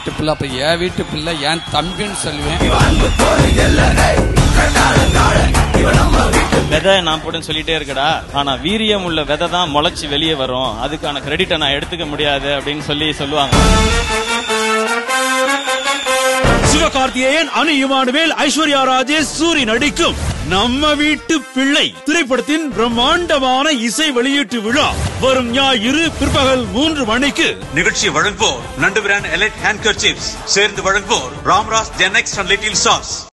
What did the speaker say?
வீட்டு பிள்ளை அப்ப என் வீட்டு பிள்ளை என் தம்பின்னு சொல்லுவேன் விதை நான் போட்டுன்னு சொல்லிட்டே இருக்கடா ஆனா வீரியம் உள்ள விதை தான் முளைச்சு வெளியே வரும் அதுக்கான கிரெடிட்டை நான் எடுத்துக்க முடியாது அப்படின்னு சொல்லி சொல்லுவாங்க சிவகார்த்திகேயன் அனு இமானுவேல் ஐஸ்வர்யா ராஜேஷ் சூரி நடிக்கும் நம்ம வீட்டு பிள்ளை திரைப்படத்தின் பிரம்மாண்டமான இசை வெளியீட்டு விழா வரும் ஞாயிறு பிற்பகல் மூன்று மணிக்கு நிகழ்ச்சி வழங்குவோர் நண்டுபிரான் எலைட் ஹேண்ட் சேர்ந்து வழங்குவோர் Ramraj Genex and little sauce